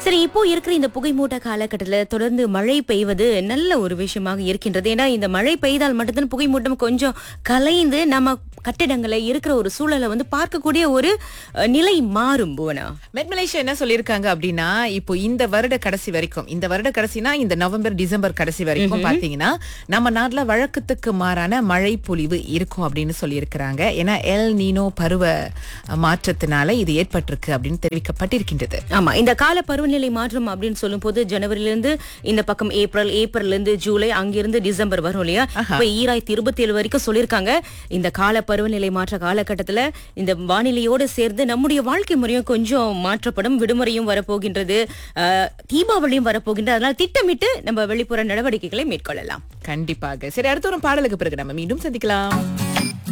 சரி இப்போ இருக்கிற இந்த புகைமூட்ட காலகட்டத்தில் தொடர்ந்து மழை பெய்வது நல்ல ஒரு விஷயமாக இருக்கின்றது ஏன்னா இந்த மழை பெய்தால் மட்டும்தான் புகைமூட்டம் கொஞ்சம் கலைந்து நம்ம கட்டிடங்களை இருக்கிற ஒரு சூழலை வந்து பார்க்கக்கூடிய ஒரு அஹ், நிலை மாறும் போனா மெட் மலேசியா என்ன சொல்லியிருக்காங்க அப்படின்னா இப்போ இந்த வருட கடைசி வரைக்கும் இந்த வருட கடைசினா இந்த நவம்பர் டிசம்பர் கடைசி வரைக்கும் பாத்தீங்கன்னா நம்ம நாட்டுல வழக்கத்துக்கு மாறான மழை பொழிவு இருக்கும் அப்படின்னு சொல்லியிருக்கிறாங்க ஏன்னா எல் நீனோ பருவ மாற்றத்தினால இது ஏற்பட்டிருக்கு அப்படின்னு தெரிவிக்கப்பட்டிருக்கின்றது ஆமா இந்த கால பருவநிலை மாற்றம் அப்படின்னு சொல்லும்போது ஜனவரில இருந்து இந்த பக்கம் ஏப்ரல் ஏப்ரல்ல இருந்து ஜூலை அங்கிருந்து டிசம்பர் வரும் இல்லையா இப்ப ஈராயிரத்தி இருபத்தி ஏழு வரைக்கும் சொல்லியிருக்காங்க இந்த கால பருவநிலை மாற்ற காலகட்டத்துல இந்த வானிலையோடு சேர்ந்து நம்முடைய வாழ்க்கை முறையும் கொஞ்சம் மாற்றப்படும் விடுமுறையும் வரப்போகின்றது அஹ், தீபாவளியும் வரப்போகின்றது அதனால திட்டமிட்டு நம்ம வெளிப்புற நடவடிக்கைகளை மேற்கொள்ளலாம் கண்டிப்பாக சரி அடுத்த ஒரு பாடலுக்கு பிறகு நம்ம மீண்டும் சந்திக்கலாம்